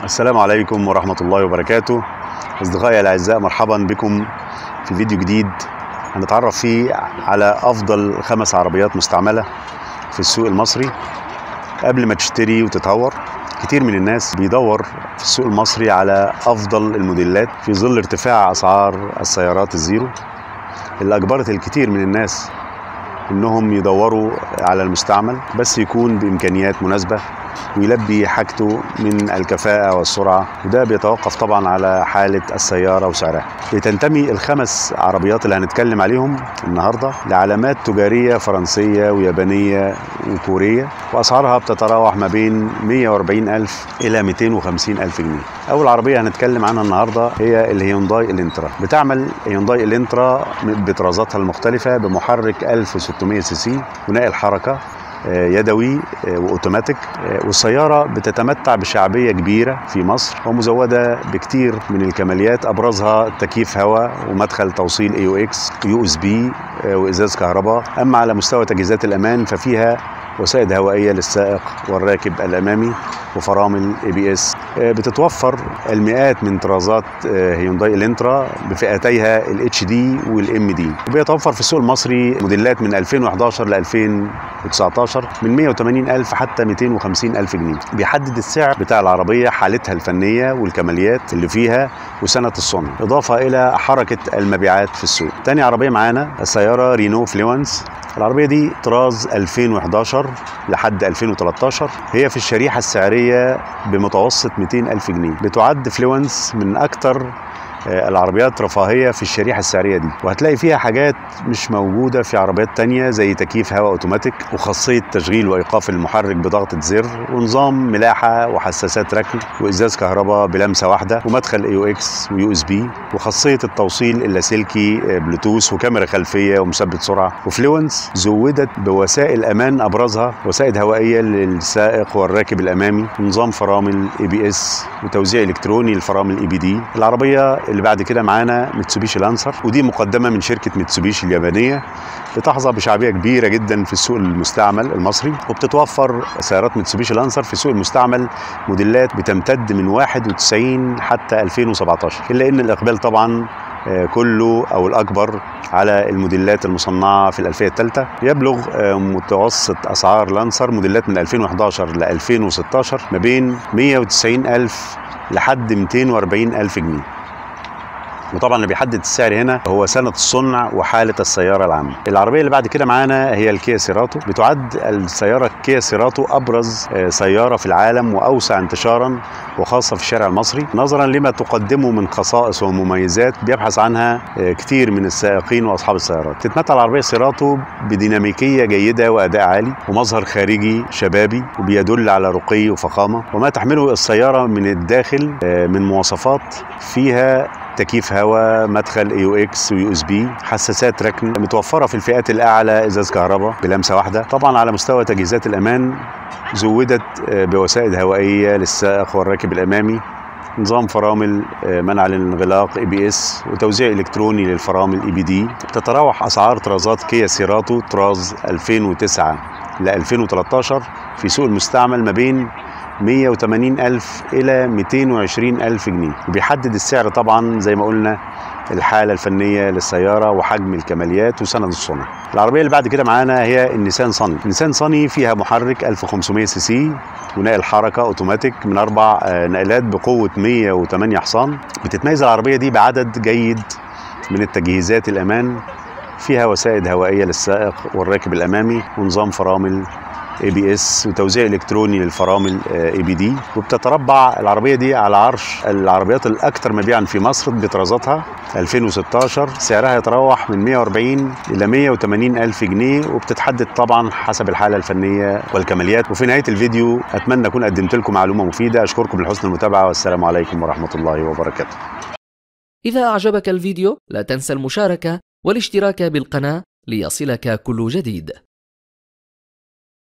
السلام عليكم ورحمة الله وبركاته أصدقائي الأعزاء مرحبا بكم في فيديو جديد هنتعرف فيه على أفضل خمس عربيات مستعملة في السوق المصري قبل ما تشتري وتتهور كتير من الناس بيدور في السوق المصري على أفضل الموديلات في ظل ارتفاع أسعار السيارات الزيرو اللي أجبرت الكثير من الناس إنهم يدوروا على المستعمل بس يكون بإمكانيات مناسبة ويلبي حاجته من الكفاءة والسرعة وده بيتوقف طبعا على حالة السيارة وسعرها بتنتمي الخمس عربيات اللي هنتكلم عليهم النهاردة لعلامات تجارية فرنسية ويابانية وكورية وأسعارها بتتراوح ما بين 140 ألف إلى 250 ألف جنيه أول عربية هنتكلم عنها النهاردة هي الهيونداي الانترا بتعمل هيونداي الانترا بطرازاتها المختلفة بمحرك 1600 سي سي ونقل حركة يدوي واوتوماتيك والسياره بتتمتع بشعبيه كبيره في مصر ومزوده بكتير من الكماليات ابرزها تكييف هواء ومدخل توصيل اي او اكس يو اس بي وازاز كهرباء اما على مستوى تجهيزات الامان ففيها وسائد هوائيه للسائق والراكب الامامي وفرامل اي بي اس بتتوفر المئات من طرازات هيونداي الانترا بفئتيها الاتش دي والام دي وبيتوفر في السوق المصري موديلات من 2011 ل 2019 من 180 الف حتى 250 الف جنيه بيحدد السعر بتاع العربيه حالتها الفنيه والكماليات اللي فيها وسنه الصنع اضافه الى حركه المبيعات في السوق تاني عربيه معانا السياره رينو فليونس العربية دي طراز 2011 لحد 2013 هي في الشريحة السعرية بمتوسط 200 ألف جنيه بتعد فلوينس من أكتر العربيات رفاهية في الشريحة السعرية دي وهتلاقي فيها حاجات مش موجودة في عربيات تانية زي تكييف هواء اوتوماتيك وخاصية تشغيل وإيقاف المحرك بضغطة زر ونظام ملاحة وحساسات ركن وإزاز كهرباء بلمسة واحدة ومدخل اي او اكس ويو اس بي وخاصية التوصيل اللاسلكي بلوتوث وكاميرا خلفية ومثبت سرعة وفلوينس زودت بوسائل أمان أبرزها وسائد هوائية للسائق والراكب الأمامي ونظام فرامل اي بي اس وتوزيع إلكتروني للفرامل اي بي دي العربية اللي بعد كده معانا ميتسوبيشي لانسر ودي مقدمه من شركه ميتسوبيشي اليابانيه بتحظى بشعبيه كبيره جدا في السوق المستعمل المصري وبتتوفر سيارات ميتسوبيشي لانسر في السوق المستعمل موديلات بتمتد من 91 حتى 2017 الا ان الاقبال طبعا كله او الاكبر على الموديلات المصنعه في الالفيه الثالثه يبلغ متوسط اسعار لانسر موديلات من 2011 ل 2016 ما بين 190 الف لحد 240 الف جنيه وطبعا اللي بيحدد السعر هنا هو سنه الصنع وحاله السياره العامه. العربيه اللي بعد كده معانا هي الكيا سيراتو، بتعد السياره كيا سيراتو ابرز سياره في العالم واوسع انتشارا وخاصه في الشارع المصري، نظرا لما تقدمه من خصائص ومميزات بيبحث عنها كتير من السائقين واصحاب السيارات. تتمتع العربيه سيراتو بديناميكيه جيده واداء عالي ومظهر خارجي شبابي وبيدل على رقي وفخامه، وما تحمله السياره من الداخل من مواصفات فيها تكييف هواء مدخل اي او اكس ويو اس بي حساسات ركن متوفره في الفئات الاعلى ازاز كهرباء بلمسه واحده طبعا على مستوى تجهيزات الامان زودت بوسائد هوائيه للسائق والراكب الامامي نظام فرامل منع الانغلاق اي بي اس وتوزيع الكتروني للفرامل اي بي دي تتراوح اسعار طرازات كيا سيراتو طراز 2009 ل 2013 في سوق المستعمل ما بين 180 ألف إلى 220 ألف جنيه وبيحدد السعر طبعا زي ما قلنا الحالة الفنية للسيارة وحجم الكماليات وسند الصنع العربية اللي بعد كده معانا هي النيسان صني النيسان صني فيها محرك 1500 سي سي ونقل حركة اوتوماتيك من أربع نقلات بقوة 108 حصان بتتميز العربية دي بعدد جيد من التجهيزات الأمان فيها وسائد هوائية للسائق والراكب الأمامي ونظام فرامل اي بي اس وتوزيع الكتروني للفرامل اي بي دي وبتتربع العربيه دي على عرش العربيات الاكثر مبيعا في مصر بطرازاتها 2016 سعرها يتراوح من 140 الى 180 الف جنيه وبتتحدد طبعا حسب الحاله الفنيه والكماليات وفي نهايه الفيديو اتمنى اكون قدمت لكم معلومه مفيده اشكركم لحسن المتابعه والسلام عليكم ورحمه الله وبركاته اذا اعجبك الفيديو لا تنسى المشاركه والاشتراك بالقناه ليصلك كل جديد